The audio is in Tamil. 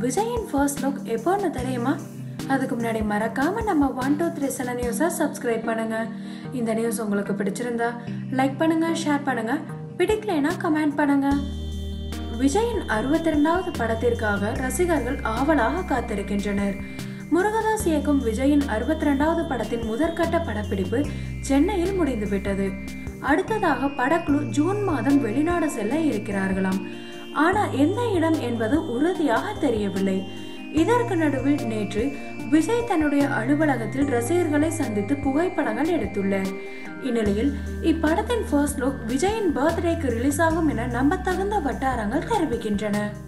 விஜயின் ஃபர்ஸ்ட் லுக் எப்போன்னு தெரியுமா அதுக்கு முன்னாடி மறக்காம நம்ம ஒன் டூ த்ரீ செவன் நியூஸை சப்ஸ்கிரைப் பண்ணுங்க இந்த நியூஸ் உங்களுக்கு பிடிச்சிருந்தா லைக் பண்ணுங்க ஷேர் பண்ணுங்க பிடிக்கலைன்னா கமெண்ட் பண்ணுங்க விஜயின் அறுபத்தி ரெண்டாவது படத்திற்காக ரசிகர்கள் ஆவலாக காத்திருக்கின்றனர் முருகதாஸ் இயக்கும் விஜயின் அறுபத்தி ரெண்டாவது படத்தின் முதற்கட்ட படப்பிடிப்பு சென்னையில் முடிந்துவிட்டது அடுத்ததாக படக்குழு ஜூன் மாதம் வெளிநாடு செல்ல இருக்கிறார்களாம் ஆனா எந்த இடம் என்பது உறுதியாக தெரியவில்லை இதற்கு நடுவில் நேற்று விஜய் தன்னுடைய அலுவலகத்தில் ரசிகர்களை சந்தித்து புகைப்படங்கள் எடுத்துள்ளார் இந்நிலையில் இப்படத்தின் ஃபர்ஸ்ட் லுக் விஜயின் பர்த்டேக்கு ரிலீஸ் ஆகும் என நம்பத்தகுந்த வட்டாரங்கள் தெரிவிக்கின்றன